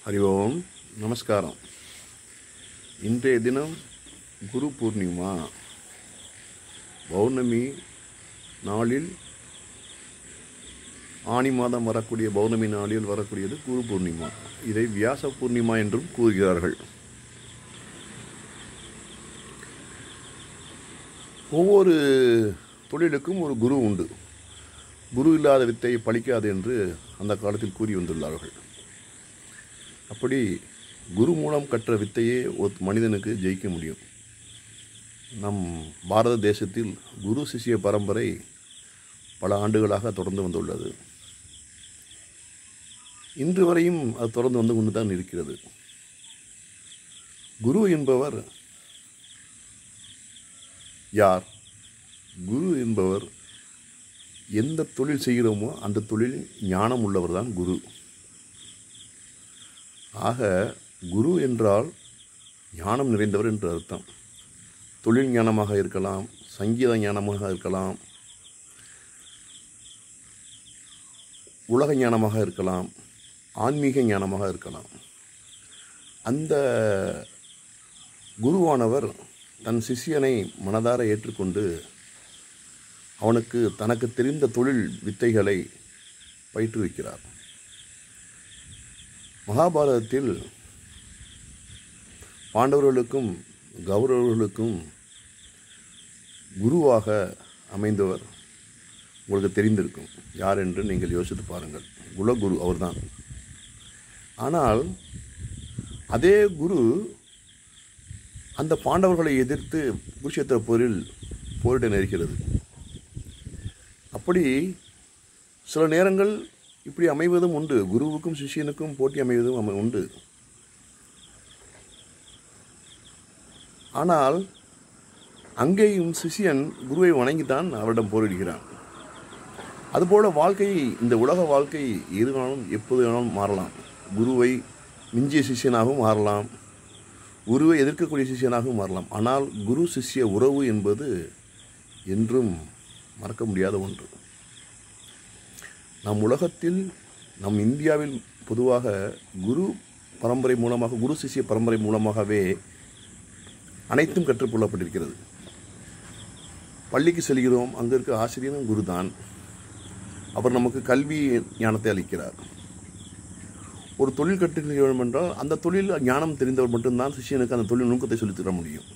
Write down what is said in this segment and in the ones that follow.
ஹரி ஓம் நமஸ்காரம் இன்றைய தினம் குரு பூர்ணிமா பௌர்ணமி நாளில் ஆனி மாதம் வரக்கூடிய பௌர்ணமி நாளில் வரக்கூடியது குரு பூர்ணிமா இதை வியாச பூர்ணிமா என்றும் கூறுகிறார்கள் ஒவ்வொரு தொழிலுக்கும் ஒரு குரு உண்டு குரு இல்லாத வித்தை பழிக்காது என்று அந்த காலத்தில் கூறி வந்துள்ளார்கள் அப்படி குரு மூலம் கற்ற வித்தையே ஒரு மனிதனுக்கு ஜெயிக்க முடியும் நம் பாரத தேசத்தில் குரு சிஷ்ய பரம்பரை பல ஆண்டுகளாக தொடர்ந்து வந்துள்ளது இன்று வரையும் அது தொடர்ந்து வந்து கொண்டு தான் இருக்கிறது குரு என்பவர் யார் குரு என்பவர் எந்த தொழில் செய்கிறோமோ அந்த தொழில் ஞானம் உள்ளவர் தான் குரு ஆக குரு என்றால் ஞானம் நிறைந்தவர் என்று அர்த்தம் தொழில் ஞானமாக இருக்கலாம் சங்கீத ஞானமாக இருக்கலாம் உலக ஞானமாக இருக்கலாம் ஆன்மீக ஞானமாக இருக்கலாம் அந்த குருவானவர் தன் சிஷ்யனை மனதார ஏற்றுக்கொண்டு அவனுக்கு தனக்கு தெரிந்த தொழில் வித்தைகளை பயிற்றுவிக்கிறார் மகாபாரதத்தில் பாண்டவர்களுக்கும் கௌரவர்களுக்கும் குருவாக அமைந்தவர் உங்களுக்கு தெரிந்திருக்கும் யார் என்று நீங்கள் யோசித்து பாருங்கள் குலகுரு அவர்தான் ஆனால் அதே குரு அந்த பாண்டவர்களை எதிர்த்து குருஷேத்திர போரில் போரிட நேர்கிறது அப்படி சில நேரங்கள் இப்படி அமைவதும் உண்டு குருவுக்கும் சிஷியனுக்கும் போட்டி அமைவதும் அமை உண்டு ஆனால் அங்கேயும் சிஷியன் குருவை வணங்கித்தான் அவரிடம் போரிடுகிறான் அதுபோல வாழ்க்கை இந்த உலக வாழ்க்கை எது வேணாலும் எப்போது வேணாலும் மாறலாம் குருவை மிஞ்சிய சிஷியனாகவும் மாறலாம் குருவை எதிர்க்கக்கூடிய சிஷியனாகவும் மாறலாம் ஆனால் குரு சிஷ்ய உறவு என்பது என்றும் மறக்க முடியாத ஒன்று நம் உலகத்தில் நம் இந்தியாவில் பொதுவாக குரு பரம்பரை மூலமாக குரு சிஷ்ய பரம்பரை மூலமாகவே அனைத்தும் கற்றுக்கொள்ளப்பட்டிருக்கிறது பள்ளிக்கு செல்கிறோம் அங்கே இருக்க ஆசிரியரும் குரு தான் அவர் நமக்கு கல்வி ஞானத்தை அளிக்கிறார் ஒரு தொழில் கற்றுக்க வேண்டும் என்றால் அந்த தொழில் ஞானம் தெரிந்தவர் மட்டும்தான் சிஷியனுக்கு அந்த தொழில் நுணுக்கத்தை சொல்லித்தர முடியும்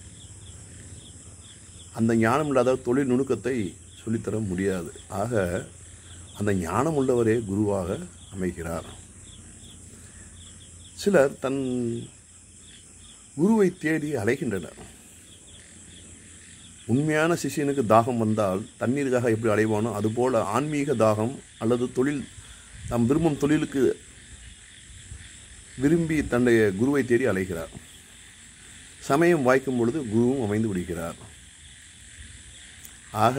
அந்த ஞானம் இல்லாத தொழில் நுணுக்கத்தை சொல்லித்தர முடியாது ஆக அந்த ஞானம் உள்ளவரே குருவாக அமைகிறார் சிலர் தன் குருவை தேடி அலைகின்றனர் உண்மையான சிஷியனுக்கு தாகம் வந்தால் தண்ணீருக்காக எப்படி அடைவானோ அதுபோல் ஆன்மீக தாகம் அல்லது தொழில் தாம் விரும்பும் தொழிலுக்கு விரும்பி தன்னுடைய குருவை தேடி அலைகிறார் சமயம் வாய்க்கும் பொழுது குருவும் அமைந்து விடுகிறார் ஆக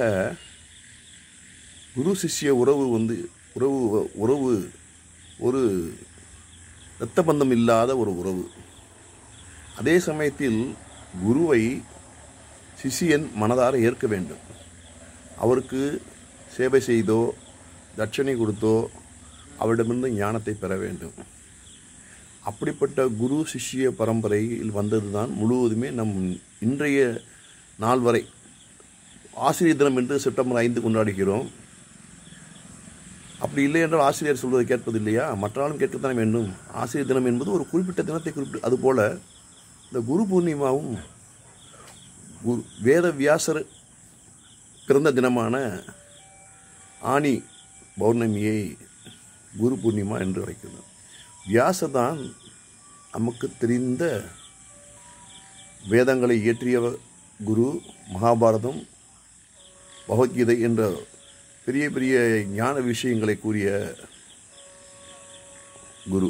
குரு சிஷ்ய உறவு வந்து உறவு உறவு ஒரு இரத்த பந்தம் இல்லாத ஒரு உறவு அதே சமயத்தில் குருவை சிஷியன் மனதார ஏற்க வேண்டும் அவருக்கு சேவை செய்தோ தட்சணை கொடுத்தோ அவரிடமிருந்து ஞானத்தை பெற வேண்டும் அப்படிப்பட்ட குரு சிஷ்ய பரம்பரையில் வந்தது தான் முழுவதுமே நம் இன்றைய நாள் வரை ஆசிரியர் தினம் என்று செப்டம்பர் ஐந்து கொண்டாடுகிறோம் அப்படி இல்லை என்றால் ஆசிரியர் சொல்வதை கேட்பது இல்லையா மற்றாலும் கேட்கத்தான் வேண்டும் ஆசிரியர் தினம் என்பது ஒரு குறிப்பிட்ட தினத்தை குறிப்பிட்டு அதுபோல் இந்த குரு பூர்ணிமாவும் குரு வேத வியாசர் பிறந்த தினமான ஆணி பௌர்ணமியை குரு பூர்ணிமா என்று அழைக்கிறோம் வியாசர் தான் நமக்கு தெரிந்த வேதங்களை இயற்றிய குரு மகாபாரதம் பகவத்கீதை என்ற பெரிய பெரிய ஞான விஷயங்களை கூறிய குரு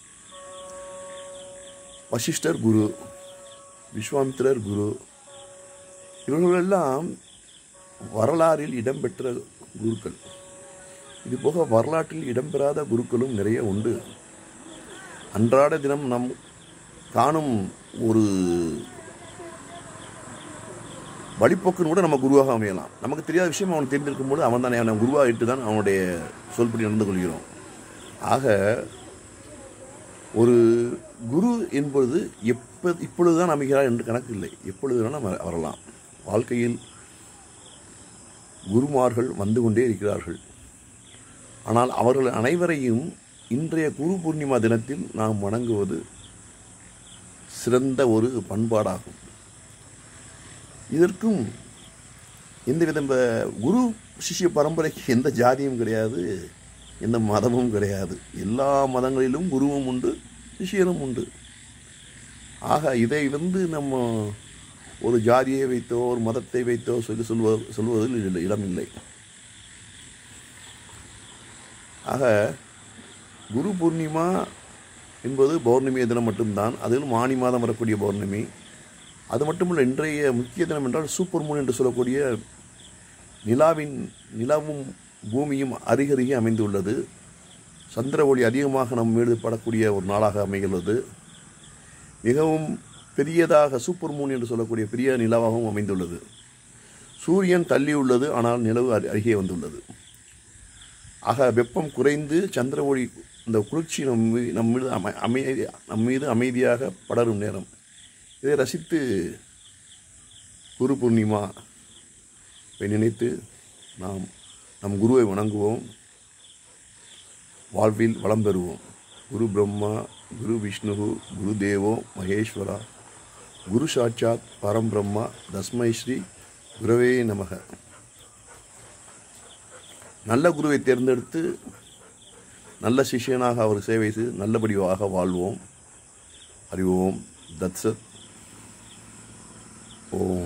வசிஷ்டர் குரு விஸ்வாமித்திரர் குரு இவர்களெல்லாம் வரலாறில் இடம்பெற்ற குருக்கள் இது போக வரலாற்றில் இடம்பெறாத குருக்களும் நிறைய உண்டு அன்றாட தினம் நம் காணும் ஒரு வழிபோக்குன்னு கூட நம்ம குருவாக அமையலாம் நமக்கு தெரியாத விஷயம் அவனுக்கு தெரிந்திருக்கும் போது அவன் தானே அவனை குருவாக இட்டு தான் அவனுடைய சொல்படி நடந்து கொள்கிறோம் ஆக ஒரு குரு என்பது எப்போ இப்பொழுதுதான் அமைகிறார் என்று கணக்கு இல்லை எப்பொழுது வேணால் வர- வரலாம் வாழ்க்கையில் குருமார்கள் வந்து கொண்டே இருக்கிறார்கள் ஆனால் அவர்கள் அனைவரையும் இன்றைய குரு பூர்ணிமா தினத்தில் நாம் வணங்குவது சிறந்த ஒரு பண்பாடாகும் இதற்கும் எந்தவித ப- குரு சிஷ்ய பரம்பரைக்கு எந்த ஜாதியும் கிடையாது எந்த மதமும் கிடையாது எல்லா மதங்களிலும் குருவும் உண்டு சிஷ்யரும் உண்டு ஆக இதை வந்து நம்ம ஒரு ஜாதியை வைத்தோ ஒரு மதத்தை வைத்தோ சொல்லி சொல்வ சொல்வதில் இல்லை இடமில்லை ஆக குரு பூர்ணிமா என்பது பௌர்ணமி தினம் மட்டும்தான் அதிலும் ஆணி மாதம் வரக்கூடிய பௌர்ணமி அது மட்டுமல்ல இன்றைய முக்கிய தினம் என்றால் சூப்பர் மூன் என்று சொல்லக்கூடிய நிலாவின் நிலவும் பூமியும் அருகருகே அமைந்துள்ளது சந்திர ஒளி அதிகமாக நம் மீது படக்கூடிய ஒரு நாளாக அமைகிறது மிகவும் பெரியதாக சூப்பர் மூன் என்று சொல்லக்கூடிய பெரிய நிலவாகவும் அமைந்துள்ளது சூரியன் தள்ளி உள்ளது ஆனால் நிலவு அரு- அருகே வந்துள்ளது ஆக வெப்பம் குறைந்து சந்திர ஒளி இந்த குளிர்ச்சி நம் மீ- நம் மீது அமை அமைதி நம் மீது அமைதியாக படரும் நேரம் இதை ரசித்து குரு பூர்ணிமா வை நினைத்து நாம் நம் குருவை வணங்குவோம் வாழ்வில் வளம் பெறுவோம் குரு பிரம்மா குரு விஷ்ணு குரு தேவோ மகேஸ்வரா குரு சாட்சாத் பரம் பிரம்மா தஸ்மை ஸ்ரீ குரவே நமக நல்ல குருவை தேர்ந்தெடுத்து நல்ல சிஷ்யனாக அவர் சேவை செய்து நல்லபடியாக வாழ்வோம் அறிவோம் தத்சத் ஓம்